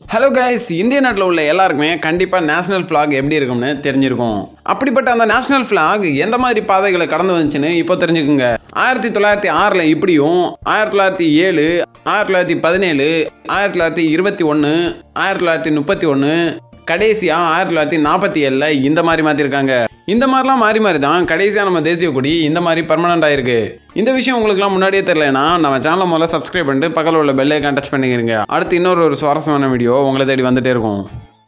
hello guys இந்திய நாட்டில் உள்ள எல்லாருக்குமே கண்டிப்பாக நேஷனல் ஃப்ளாக் எப்படி இருக்கும்னு தெரிஞ்சிருக்கும் அப்படிப்பட்ட அந்த நேஷனல் ஃப்ளாக் எந்த மாதிரி பாதைகளை கடந்து வந்துச்சுன்னு இப்போ தெரிஞ்சுக்குங்க ஆயிரத்தி தொள்ளாயிரத்தி ஆறில் இப்படியும் ஆயிரத்தி தொள்ளாயிரத்தி ஏழு ஆயிரத்தி தொள்ளாயிரத்தி பதினேழு ஆயிரத்தி தொள்ளாயிரத்தி இருபத்தி ஒன்று ஆயிரத்தி தொள்ளாயிரத்தி முப்பத்தி ஒன்று கடைசியாக ஆயிரத்தி தொள்ளாயிரத்தி நாற்பத்தி ஏழில் இந்த மாதிரி மாற்றிருக்காங்க இந்த மாதிரிலாம் மாறி மாறி தான் கடைசியாக நம்ம தேசிய கொடி இந்த மாதிரி பர்மனண்ட் ஆயிருக்கு இந்த விஷயம் உங்களுக்குலாம் முன்னாடியே தெரியலனா நம்ம சேனலை முதல்ல சப்ஸ்கிரைப் பண்ணிட்டு பக்கத்தில் உள்ள பெல்லை டச் பண்ணிக்கிறீங்க அடுத்து இன்னொரு ஒரு சுவாரஸ்யமான வீடியோ உங்களை தேடி வந்துட்டே இருக்கும்